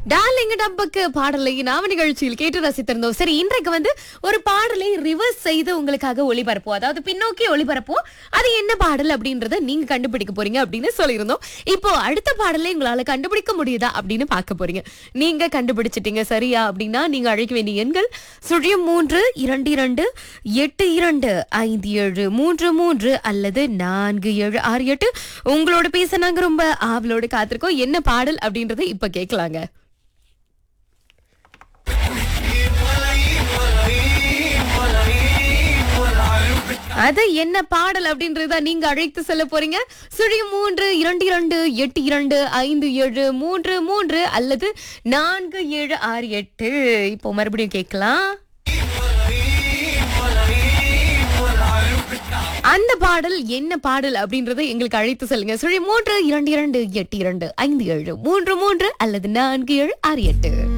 darling டப்புக்கு பாடலை நாம நிகழ்ச்சியில் கேட்டு ரசித்திருந்தோம் சரி இன்றைக்கு வந்து ஒரு பாடலை ரிவர்ஸ் செய்து உங்களுக்காக ஒளிபரப்போம் அதாவது பின்னோக்கி ஒளிபரப்போம் அது என்ன பாடல் அப்படின்றத நீங்க கண்டுபிடிக்க போறீங்க அப்படின்னு சொல்லியிருந்தோம் இப்போ அடுத்த பாடலை உங்களால கண்டுபிடிக்க முடியுதா அப்படின்னு பார்க்க போறீங்க நீங்க கண்டுபிடிச்சிட்டீங்க சரியா அப்படின்னா நீங்க அழைக்க வேண்டிய எண்கள் சுழியம் மூன்று இரண்டு இரண்டு எட்டு இரண்டு ஐந்து ஏழு மூன்று மூன்று அல்லது நான்கு ஏழு ஆறு எட்டு உங்களோட பேச நாங்க ரொம்ப ஆவலோட காத்திருக்கோம் என்ன பாடல் அப்படின்றத இப்ப கேட்கலாங்க அது என்ன பாடல் அப்படின்றத நீங்க அழைத்து செல்ல போறீங்க சுழி மூன்று இரண்டு இரண்டு எட்டு இரண்டு ஐந்து ஏழு மூன்று மூன்று அல்லது நான்கு ஏழு ஆறு எட்டு இப்போ மறுபடியும் கேட்கலாம் அந்த பாடல் என்ன பாடல் அப்படின்றத எங்களுக்கு அழைத்து சொல்லுங்க சுழி மூன்று இரண்டு இரண்டு எட்டு இரண்டு ஐந்து ஏழு மூன்று மூன்று அல்லது நான்கு ஏழு ஆறு எட்டு